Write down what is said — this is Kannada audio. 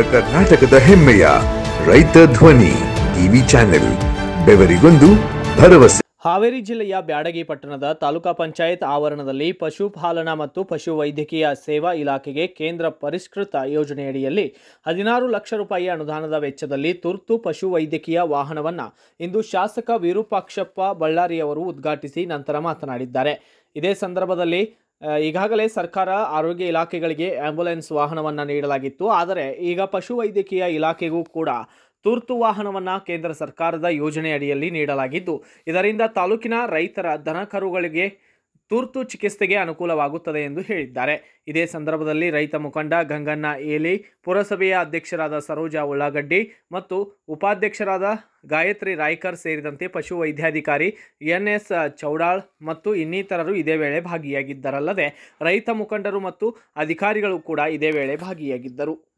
ಕರ್ನಾಟಕದ ಹೆಮ್ಮೆಯ ರೈತ ಧ್ವನಿ ಟಿವಿ ಚಾನೆಲ್ ಬೆವರಿಗೊಂದು ಭರವಸೆ ಹಾವೇರಿ ಜಿಲ್ಲೆಯ ಬ್ಯಾಡಗಿ ಪಟ್ಟಣದ ತಾಲೂಕಾ ಪಂಚಾಯತ್ ಆವರಣದಲ್ಲಿ ಪಶುಪಾಲನಾ ಮತ್ತು ಪಶು ವೈದ್ಯಕೀಯ ಸೇವಾ ಇಲಾಖೆಗೆ ಕೇಂದ್ರ ಪರಿಷ್ಕೃತ ಯೋಜನೆಯಡಿಯಲ್ಲಿ ಹದಿನಾರು ಲಕ್ಷ ರೂಪಾಯಿ ಅನುದಾನದ ವೆಚ್ಚದಲ್ಲಿ ತುರ್ತು ಪಶು ವೈದ್ಯಕೀಯ ವಾಹನವನ್ನು ಇಂದು ಶಾಸಕ ವಿರೂಪಾಕ್ಷಪ್ಪ ಬಳ್ಳಾರಿಯವರು ಉದ್ಘಾಟಿಸಿ ನಂತರ ಮಾತನಾಡಿದ್ದಾರೆ ಇದೇ ಸಂದರ್ಭದಲ್ಲಿ ಆ, ಈಗಾಗಲೇ ಸರ್ಕಾರ ಆರೋಗ್ಯ ಇಲಾಖೆಗಳಿಗೆ ಆಂಬ್ಯುಲೆನ್ಸ್ ವಾಹನವನ್ನು ನೀಡಲಾಗಿತ್ತು ಆದರೆ ಈಗ ಪಶುವೈದ್ಯಕೀಯ ಇಲಾಖೆಗೂ ಕೂಡ ತುರ್ತು ವಾಹನವನ್ನು ಕೇಂದ್ರ ಸರ್ಕಾರದ ಯೋಜನೆ ಅಡಿಯಲ್ಲಿ ನೀಡಲಾಗಿದ್ದು ಇದರಿಂದ ತಾಲೂಕಿನ ರೈತರ ದನಕರುಗಳಿಗೆ ತುರ್ತು ಚಿಕಿತ್ಸೆಗೆ ಅನುಕೂಲವಾಗುತ್ತದೆ ಎಂದು ಹೇಳಿದ್ದಾರೆ ಇದೇ ಸಂದರ್ಭದಲ್ಲಿ ರೈತ ಮುಖಂಡ ಗಂಗಣ್ಣ ಏಲಿ ಪುರಸಭೆಯ ಅಧ್ಯಕ್ಷರಾದ ಸರೋಜಾ ಉಳ್ಳಾಗಡ್ಡಿ ಮತ್ತು ಉಪಾಧ್ಯಕ್ಷರಾದ ಗಾಯತ್ರಿ ರಾಯ್ಕರ್ ಸೇರಿದಂತೆ ಪಶು ವೈದ್ಯಾಧಿಕಾರಿ ಎನ್ ಎಸ್ ಚೌಡಾಳ್ ಮತ್ತು ಇನ್ನಿತರರು ಇದೇ ವೇಳೆ ಭಾಗಿಯಾಗಿದ್ದರಲ್ಲದೆ ರೈತ ಮುಖಂಡರು ಮತ್ತು ಅಧಿಕಾರಿಗಳು ಕೂಡ ಇದೇ ವೇಳೆ ಭಾಗಿಯಾಗಿದ್ದರು